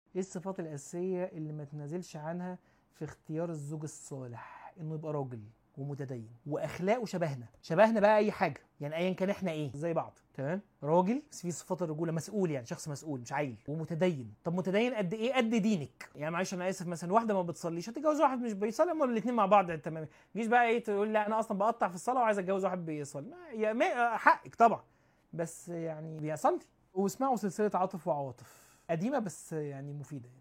ايه الصفات الاساسيه اللي ما تنازلش عنها في اختيار الزوج الصالح انه يبقى راجل ومتدين واخلاقه شبهنا شبهنا بقى اي حاجه يعني ايا كان احنا ايه زي بعض تمام راجل بس في صفات الرجوله مسؤول يعني شخص مسؤول مش عيل ومتدين طب متدين قد ايه قد دينك يعني معلش انا اسف مثلا واحده ما بتصليش هتتجوز واحد مش بيصلي اما الاثنين مع بعض تمام جيش بقى ايه تقول لا انا اصلا بقطع في الصلاه وعايز اتجوز واحد بيصلي ما يا ما حقك طبعا بس يعني بيصلي واسمعوا سلسله عاطف وعواطف قديمه بس يعني مفيده يعني.